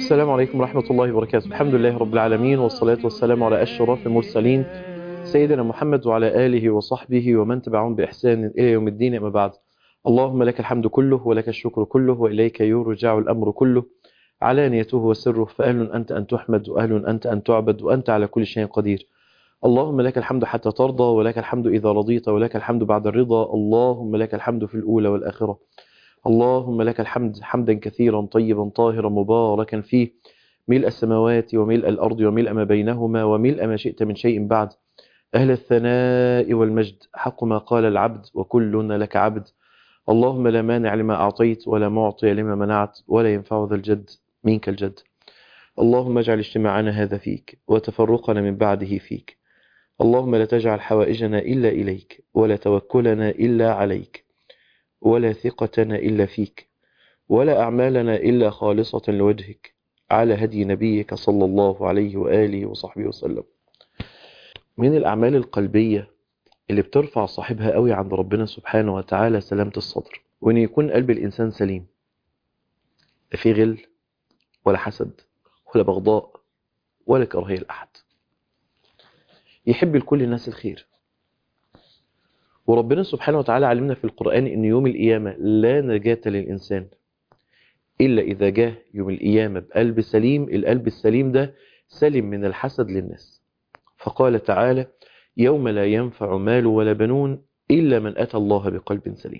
السلام عليكم ورحمة الله وبركاته الحمد لله رب العالمين والصلاة والسلام على أشرف المرسلين سيدنا محمد وعلى آله وصحبه ومن تبعهم بإحسان إلى يوم الدين أما بعد اللهم لك الحمد كله ولك الشكر كله وإليك يرجع الأمر كله علانيته وسره فأهل أنت أن تحمد وأهل أنت أن تعبد وأنت على كل شيء قدير اللهم لك الحمد حتى ترضى ولك الحمد إذا رضيت ولك الحمد بعد الرضا اللهم لك الحمد في الأولى والآخرة اللهم لك الحمد حمدا كثيرا طيبا طاهرا مباركا فيه ملء السماوات وملء الأرض وملء ما بينهما وملء ما شئت من شيء بعد أهل الثناء والمجد حق ما قال العبد وكلنا لك عبد اللهم لا مانع لما أعطيت ولا معطي لما منعت ولا ينفع ذا الجد منك الجد اللهم اجعل اجتماعنا هذا فيك وتفرقنا من بعده فيك اللهم لا تجعل حوائجنا إلا إليك ولا توكلنا إلا عليك ولا ثقتنا إلا فيك ولا أعمالنا إلا خالصة لوجهك على هدي نبيك صلى الله عليه وآله وصحبه وسلم من الأعمال القلبية اللي بترفع صاحبها قوي عند ربنا سبحانه وتعالى سلامة الصدر وإن يكون قلب الإنسان سليم لا في غل ولا حسد ولا بغضاء ولا كراهية لأحد يحب لكل الناس الخير وربنا سبحانه وتعالى علمنا في القرآن إن يوم القيامة لا نجاة للإنسان إلا إذا جاء يوم القيامة بقلب سليم القلب السليم ده سلم من الحسد للناس فقال تعالى يوم لا ينفع مال ولا بنون إلا من أتى الله بقلب سليم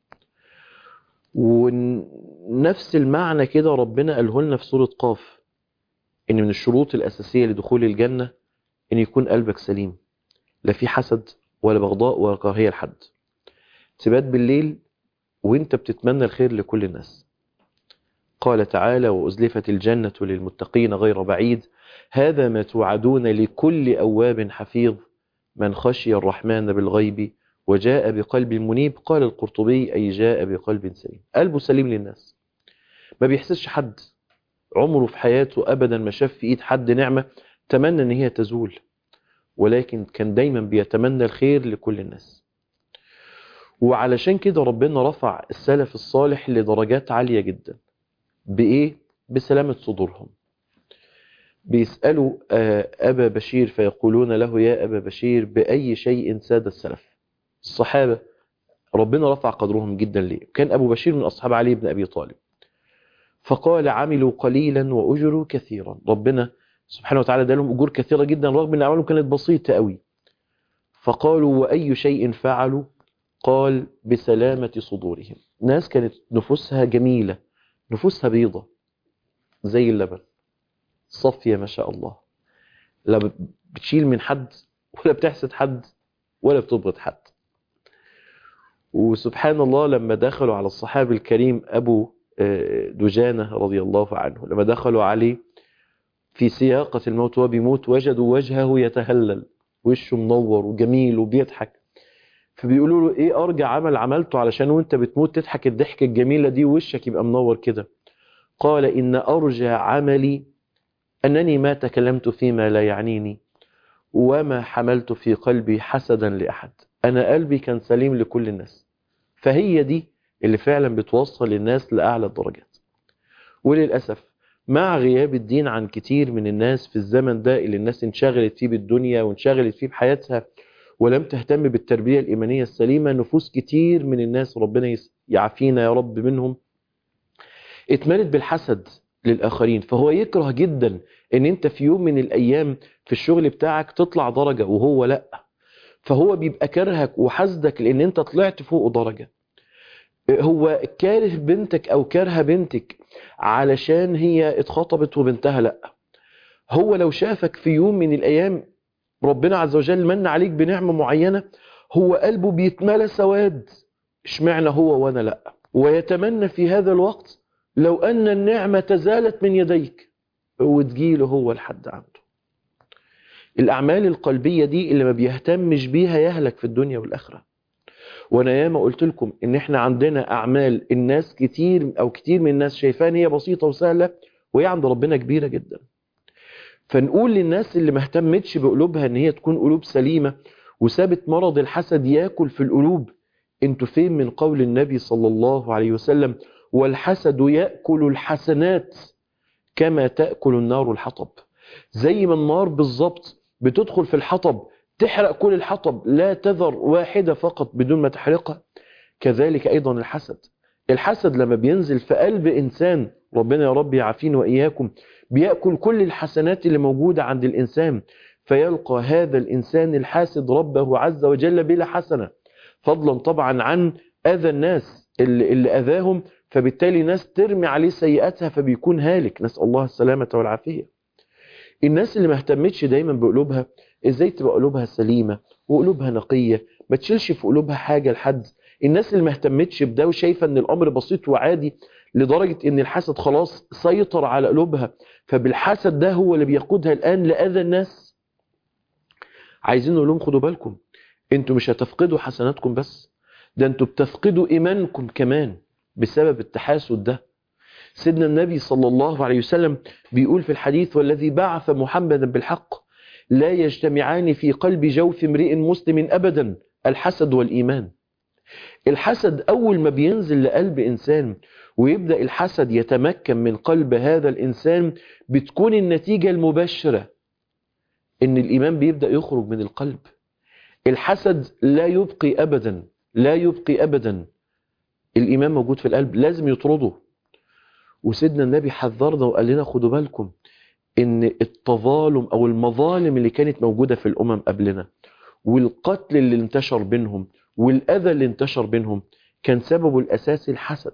ونفس المعنى كده ربنا قاله لنا في سورة قاف إن من الشروط الأساسية لدخول الجنة إن يكون قلبك سليم لا في حسد ولا بغضاء ولا كراهية لحد تبات بالليل وانت بتتمنى الخير لكل الناس قال تعالى وأزلفت الجنة للمتقين غير بعيد هذا ما توعدون لكل أواب حفيظ من خشي الرحمن بالغيب وجاء بقلب منيب قال القرطبي أي جاء بقلب سليم قلبه سليم للناس ما بيحسسش حد عمره في حياته أبدا ما شاف في إيد حد نعمة تمنى أن هي تزول ولكن كان دايما بيتمنى الخير لكل الناس وعلشان كده ربنا رفع السلف الصالح لدرجات عالية جدا بإيه؟ بسلامة صدورهم بيسألوا أبا بشير فيقولون له يا أبا بشير بأي شيء ساد السلف الصحابة ربنا رفع قدرهم جدا ليه كان أبو بشير من أصحاب علي بن أبي طالب فقال عملوا قليلا وأجروا كثيرا ربنا سبحانه وتعالى ادالهم أجور كثيرة جدا رغم أن أعمالهم كانت بسيطة قوي فقالوا وأي شيء فعلوا قال بسلامة صدورهم ناس كانت نفوسها جميلة نفوسها بيضة زي اللبن صافية ما شاء الله لا بتشيل من حد ولا بتحسد حد ولا بتبغض حد وسبحان الله لما دخلوا على الصحابي الكريم أبو دجانة رضي الله عنه لما دخلوا عليه في سياقة الموت وهو بيموت وجدوا وجهه يتهلل وشه منور وجميل وبيضحك فبيقولوا له ايه ارجع عمل عملته علشان وانت بتموت تضحك الضحكة الجميلة دي ووشك يبقى منور كده قال ان ارجى عملي انني ما تكلمت فيما لا يعنيني وما حملت في قلبي حسدا لاحد انا قلبي كان سليم لكل الناس فهي دي اللي فعلا بتوصل الناس لاعلى الدرجات وللاسف مع غياب الدين عن كتير من الناس في الزمن ده اللي الناس انشغلت فيه بالدنيا وانشغلت فيه بحياتها ولم تهتم بالتربية الإيمانية السليمة نفوس كتير من الناس ربنا يعافينا يا رب منهم اتملت بالحسد للآخرين فهو يكره جدا ان انت في يوم من الأيام في الشغل بتاعك تطلع درجة وهو لا فهو بيبقى كرهك وحسدك لان انت طلعت فوق درجة هو كاره بنتك او كارهه بنتك علشان هي اتخطبت وبنتها لا هو لو شافك في يوم من الايام ربنا عز وجل من عليك بنعمة معينة هو قلبه بيتملى سواد اشمعنى هو وانا لا ويتمنى في هذا الوقت لو ان النعمة تزالت من يديك وتجيله هو لحد عنده الاعمال القلبية دي اللي ما بيهتمش بيها يهلك في الدنيا والاخره وانا ياما قلت لكم ان احنا عندنا اعمال الناس كتير او كتير من الناس شايفاها ان هي بسيطه وسهله وهي عند ربنا كبيره جدا فنقول للناس اللي ما اهتمتش بقلوبها ان هي تكون قلوب سليمه وسابت مرض الحسد ياكل في القلوب انتوا فين من قول النبي صلى الله عليه وسلم والحسد ياكل الحسنات كما تأكل النار الحطب زي ما النار بالظبط بتدخل في الحطب تحرق كل الحطب لا تذر واحدة فقط بدون ما تحرقها كذلك أيضا الحسد الحسد لما بينزل في قلب إنسان ربنا يا رب يعافينا وإياكم بيأكل كل الحسنات اللي موجودة عند الإنسان فيلقى هذا الإنسان الحاسد ربه عز وجل بلا حسنة فضلا طبعا عن أذى الناس اللي, اللي أذاهم فبالتالي ناس ترمي عليه سيئاتها فبيكون هالك نسأل الله السلامة والعافية الناس اللي ما اهتمتش دايما بقلوبها ازاي تبقى قلوبها سليمة وقلوبها نقية ما تشيلش في قلوبها حاجة لحد الناس اللي ما اهتمتش بده وشايفة ان الامر بسيط وعادي لدرجة ان الحسد خلاص سيطر على قلوبها فبالحسد ده هو اللي بيقودها الان لأذى الناس عايزين نقول لهم خدوا بالكم انتوا مش هتفقدوا حسناتكم بس ده انتوا بتفقدوا ايمانكم كمان بسبب التحاسد ده سيدنا النبي صلى الله عليه وسلم بيقول في الحديث والذي بعث محمدا بالحق لا يجتمعان في قلب جوف امرئ مسلم ابدا الحسد والايمان الحسد اول ما بينزل لقلب انسان ويبدا الحسد يتمكن من قلب هذا الانسان بتكون النتيجه المباشره ان الايمان بيبدا يخرج من القلب الحسد لا يبقي ابدا لا يبقي ابدا الايمان موجود في القلب لازم يطرده وسيدنا النبي حذرنا وقال لنا خدوا بالكم ان التظالم او المظالم اللي كانت موجودة في الامم قبلنا والقتل اللي انتشر بينهم والاذى اللي انتشر بينهم كان سببه الاساسي الحسد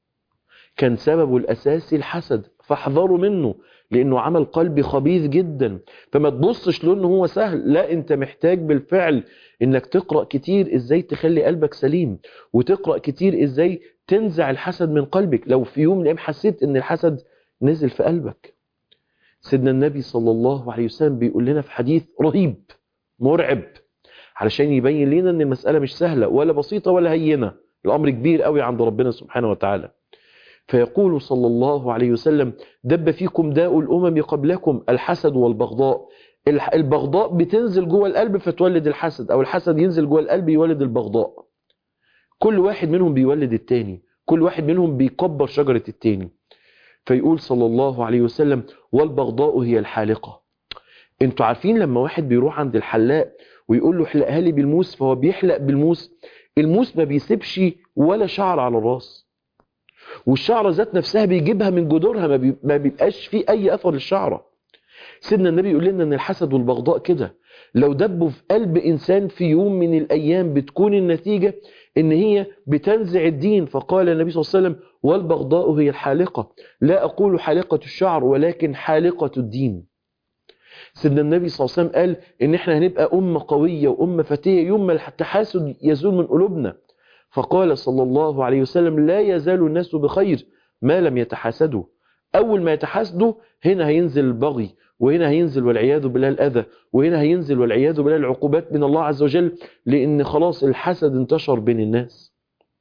كان سببه الاساسي الحسد فاحذروا منه لانه عمل قلبي خبيث جدا فما تبصش له انه هو سهل لا انت محتاج بالفعل انك تقرأ كتير ازاي تخلي قلبك سليم وتقرأ كتير ازاي تنزع الحسد من قلبك لو في يوم من الايام حسيت ان الحسد نزل في قلبك سيدنا النبي صلى الله عليه وسلم بيقول لنا في حديث رهيب مرعب علشان يبين لنا ان المسألة مش سهلة ولا بسيطة ولا هينة الامر كبير قوي عند ربنا سبحانه وتعالى فيقول صلى الله عليه وسلم دب فيكم داء الأمم قبلكم الحسد والبغضاء البغضاء بتنزل جوه القلب فتولد الحسد أو الحسد ينزل جوه القلب يولد البغضاء كل واحد منهم بيولد التاني كل واحد منهم بيكبر شجرة التاني فيقول صلى الله عليه وسلم والبغضاء هي الحالقة انتوا عارفين لما واحد بيروح عند الحلاق ويقول له احلقها لي بالموس فهو بيحلق بالموس الموس ما بيسيبش ولا شعر على الراس والشعرة ذات نفسها بيجيبها من جذورها ما بيبقاش فيه اي اثر للشعرة سيدنا النبي يقول لنا ان الحسد والبغضاء كده لو دبوا في قلب انسان في يوم من الايام بتكون النتيجة ان هي بتنزع الدين فقال النبي صلى الله عليه وسلم والبغضاء هي الحالقة لا اقول حالقة الشعر ولكن حالقة الدين سيدنا النبي صلى الله عليه وسلم قال ان احنا هنبقى امة قوية وامة فتية يوم ما التحاسد يزول من قلوبنا فقال صلى الله عليه وسلم لا يزال الناس بخير ما لم يتحاسدوا أول ما يتحاسدوا هنا هينزل البغي وهنا هينزل والعياذ بالله الأذى وهنا هينزل والعياذ بالله العقوبات من الله عز وجل لأن خلاص الحسد انتشر بين الناس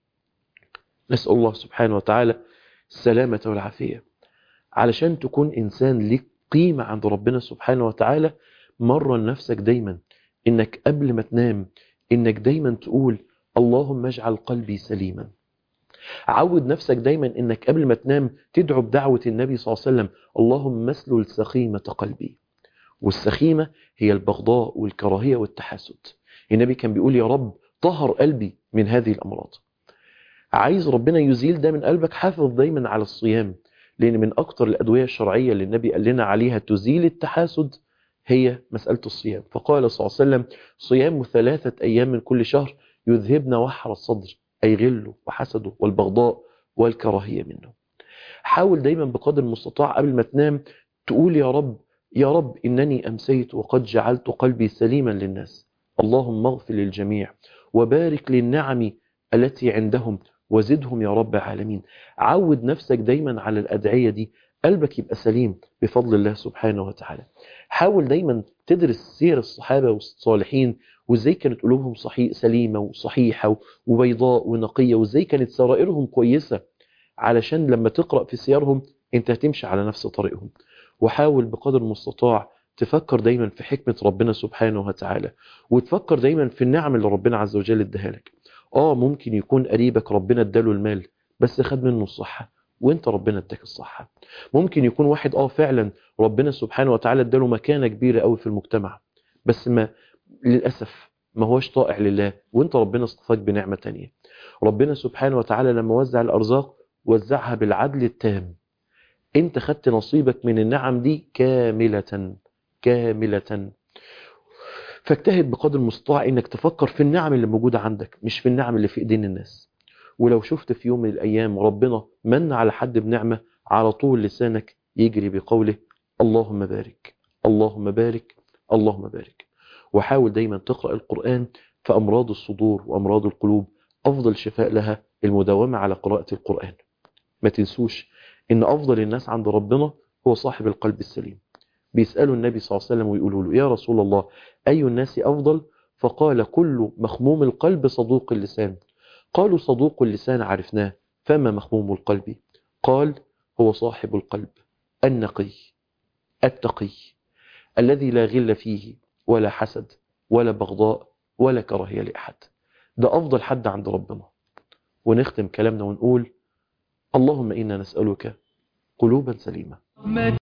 نسأل الله سبحانه وتعالى السلامة والعافية علشان تكون إنسان لك قيمة عند ربنا سبحانه وتعالى مرن نفسك دايما إنك قبل ما تنام إنك دايما تقول اللهم اجعل قلبي سليما عود نفسك دايما انك قبل ما تنام تدعو بدعوة النبي صلى الله عليه وسلم اللهم مسلل سخيمة قلبي والسخيمة هي البغضاء والكراهية والتحاسد النبي كان بيقول يا رب طهر قلبي من هذه الأمراض عايز ربنا يزيل ده من قلبك حافظ دايما على الصيام لأن من أكتر الأدوية الشرعية اللي النبي قال لنا عليها تزيل التحاسد هي مسألة الصيام فقال صلى الله عليه وسلم صيام ثلاثة أيام من كل شهر يذهبن وحر الصدر أي غله وحسده والبغضاء والكراهية منه حاول دايما بقدر المستطاع قبل ما تنام تقول يا رب يا رب إنني أمسيت وقد جعلت قلبي سليما للناس اللهم اغفر للجميع وبارك للنعم التي عندهم وزدهم يا رب العالمين عود نفسك دايما على الأدعية دي قلبك يبقى سليم بفضل الله سبحانه وتعالى حاول دايما تدرس سير الصحابة والصالحين وازاي كانت قلوبهم صحيح سليمة وصحيحة وبيضاء ونقية وازاي كانت سرائرهم كويسة علشان لما تقرأ في سيرهم انت هتمشي على نفس طريقهم وحاول بقدر المستطاع تفكر دايما في حكمة ربنا سبحانه وتعالى وتفكر دايما في النعم اللي ربنا عز وجل اداها لك اه ممكن يكون قريبك ربنا اداله المال بس خد منه الصحة وانت ربنا اداك الصحة ممكن يكون واحد اه فعلا ربنا سبحانه وتعالى اداله مكانة كبيرة قوي في المجتمع بس ما للأسف ما هوش طائع لله وانت ربنا اصطفاك بنعمة تانية ربنا سبحانه وتعالى لما وزع الأرزاق وزعها بالعدل التام انت خدت نصيبك من النعم دي كاملة كاملة فاجتهد بقدر المستطاع انك تفكر في النعم اللي موجودة عندك مش في النعم اللي في ايدين الناس ولو شفت في يوم من الايام ربنا من على حد بنعمة على طول لسانك يجري بقوله اللهم بارك اللهم بارك اللهم بارك وحاول دايما تقرأ القرآن في أمراض الصدور وأمراض القلوب أفضل شفاء لها المداومة على قراءة القرآن ما تنسوش إن أفضل الناس عند ربنا هو صاحب القلب السليم بيسألوا النبي صلى الله عليه وسلم ويقولوا له يا رسول الله أي الناس أفضل فقال كل مخموم القلب صدوق اللسان قالوا صدوق اللسان عرفناه فما مخموم القلب قال هو صاحب القلب النقي التقي الذي لا غل فيه ولا حسد ولا بغضاء ولا كراهية لأحد ده أفضل حد عند ربنا ونختم كلامنا ونقول اللهم إنا نسألك قلوبا سليمة